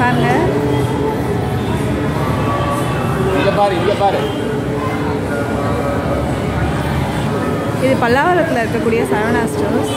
பாருங்க இங்க பாரு இங்க பாரு இது பல்லாவரத்தில் இருக்கக்கூடிய சரவணா ஸ்டோர்ஸ்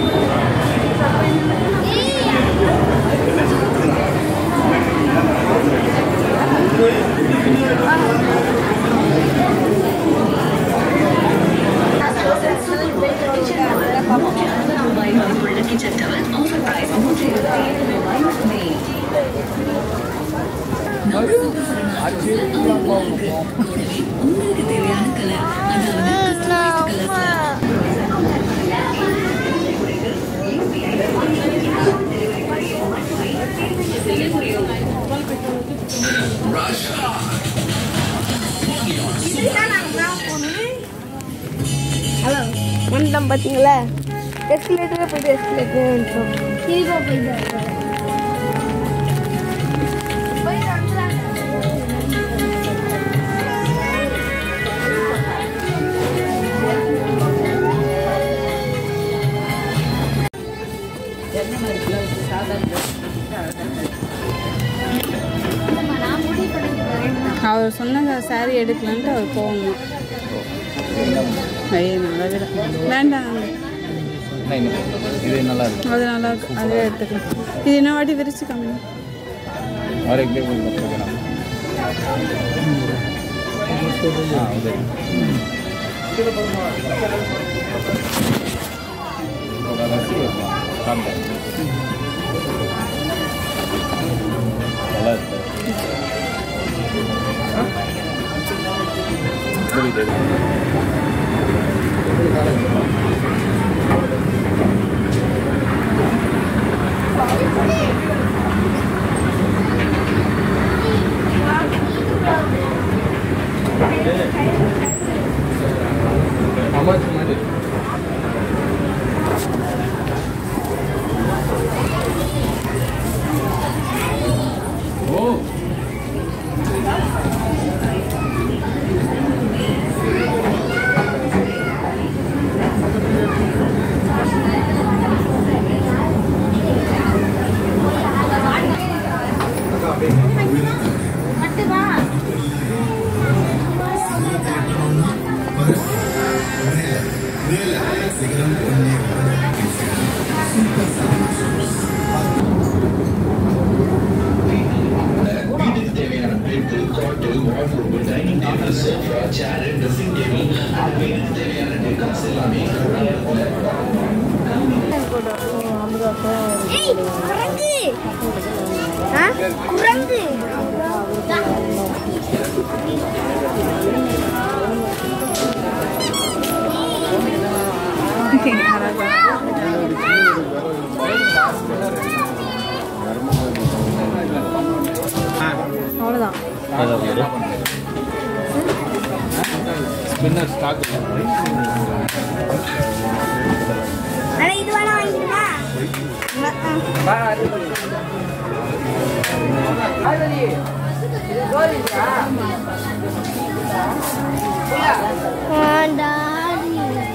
ஹலோ வந்துட்டோம் பார்த்தீங்களா எஸ்கலேட்டரே போயிட்டு எஸ்கலேட்டரே வந்துட்டோம் திரும்ப போயிட்டு அவர் சொன்ன சாரி எடுக்கலான்ட்டு அவர் போகணும் ஐயே நல்லா விட வேண்டாம் இது நல்லா இருக்கு அது நல்லா இருக்கு அதே எடுத்துக்கலாம் இது என்ன வாட்டி விரிச்சு காமி और एक देखो मतलब नाम हाँ उधर थोड़ा रस्सी है काम कर நல்லா இருக்கு புரியுது How much money? Oh. வீட்டுக்கு தேவையான bed cot wardrobe dining table sofa chair dressing table வீட்டுக்கு தேவையான டெக்காஸ் எல்லாமே ஏய் குரங்கு ஆ குரங்கு அவ்வளோதான் ஸ்பின்னர் ஸ்டாக் அட இது வேணா வாங்கிடுமா டாடி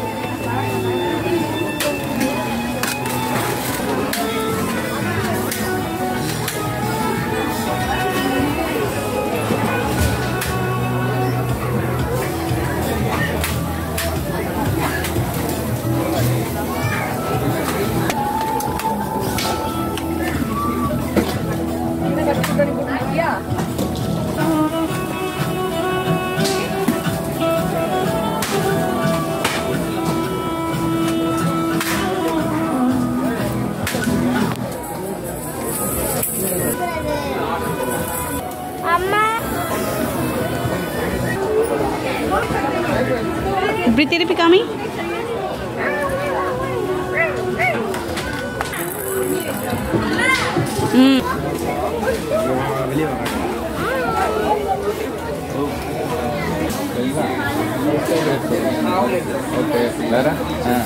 அம்மா இப்படி திருப்பி காமி ம் ஓகே வேற ஆ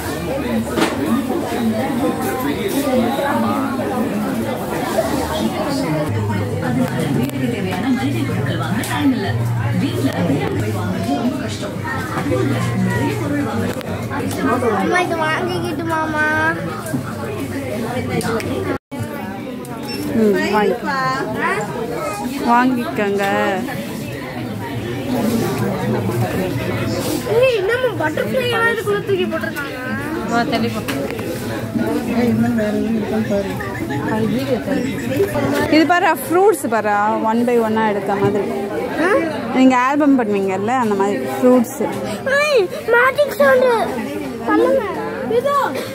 வீட்டுக்கு தேவையான மளிகை பொருட்கள் வாங்க டைம் இல்ல வீட்டுல போய் வாங்குறது ரொம்ப கஷ்டம் அதுவும் இல்ல நிறைய பொருள் வாங்கணும் அம்மா இது வாங்கிக்கிட்டு மாமா ம் வாங்கி வாங்கிக்கோங்க இன்னமும் பட்டர்ஃப்ளை எல்லாம் இதுக்குள்ள தூக்கி போட்டிருக்காங்க இது பாரு ஃப்ரூட்ஸ் பாரு ஒன் பை ஒன்னாக எடுத்த மாதிரி நீங்கள் ஆல்பம் பண்ணுவீங்கல்ல அந்த மாதிரி ஃப்ரூட்ஸு மேஜிக் சவுண்ட் பண்ணுங்க இதோ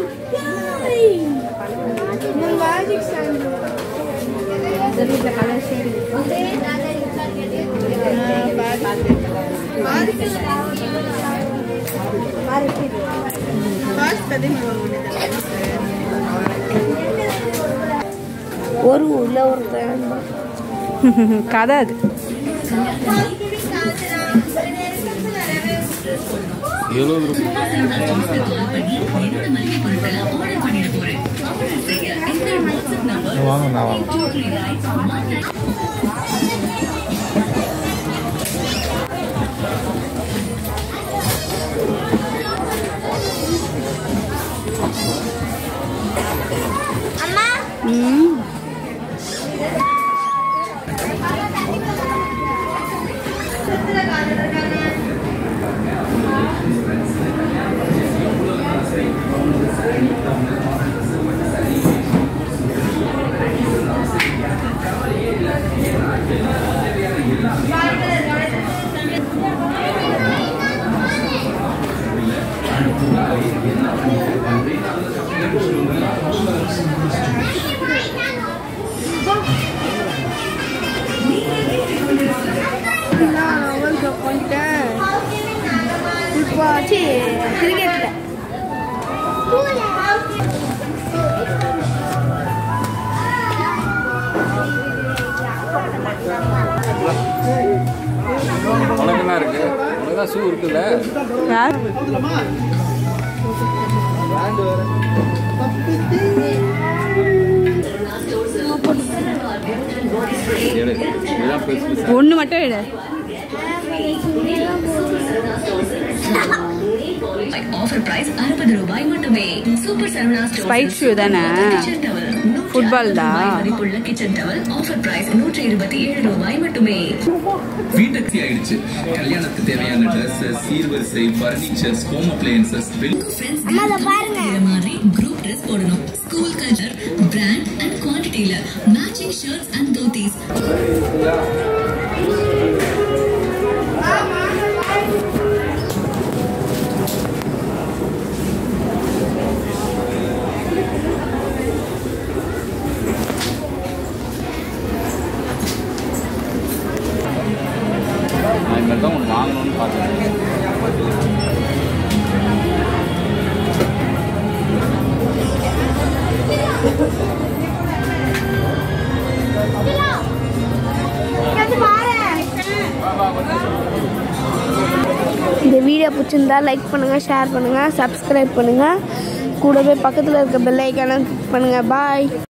மேஜிக் சவுண்ட் ஒரு ஊர்ல ஒருத்தன் கதை அது எழுபது ரூபாய் என்னோட மளிகை பொருட்களை ஆர்டர் பண்ணிட போறேன் ஆர்டர் செய்ய இந்த வாட்ஸ்அப் நம்பர் வாங்க நான் வாங்க two three nine one nine அம்மா ம் இப்போ ஆச்சு கிரிக்கெட்ல உனக்கு என்ன இருக்கு உனக்கு தான் ஷூ இருக்குல்ல யார் எடு இதுதான் பெருசு பெருசு ஒன்று மட்டும் எடு ஆஃபர் பிரைஸ் அறுபது ரூபாய் மட்டுமே super Saravana store Spike shoe தானே? கிச்சன் டவல் Football தான். மதிப்புள்ள கிச்சன் டவல் ஆஃபர் பிரைஸ் நூற்றி இருபத்தி ஏழு ரூபாய் மட்டுமே வீட்டுக்கு ஆயிடுச்சு கல்யாணத்துக்கு தேவையான ட்ரெஸ்ஸஸ் சீர்வரிசை ஃபர்னிச்சர்ஸ் ஹோம் அப்ளையன்சஸ் ஃப்ரெண்ட்ஸ் அம்மா அதை பாருங்க மாதிரி குரூப் ட்ரெஸ் போடணும் ஸ்கூல் கல்ச்சர் பிராண்ட் அண்ட் குவான்டிட்டியில மேட்சிங் ஷர்ட்ஸ் அண்ட் தோத்தீஸ் நான் இனிமேல் தான் ஒன்று வாங்கணும்னு பார்க்குறேன் அது பாரு இந்த வீடியோ பிடிச்சிருந்தா லைக் பண்ணுங்க ஷேர் பண்ணுங்க சப்ஸ்கிரைப் பண்ணுங்க கூடவே பக்கத்தில் இருக்க பெல் ஐக்கான கிளிக் பண்ணுங்க பாய்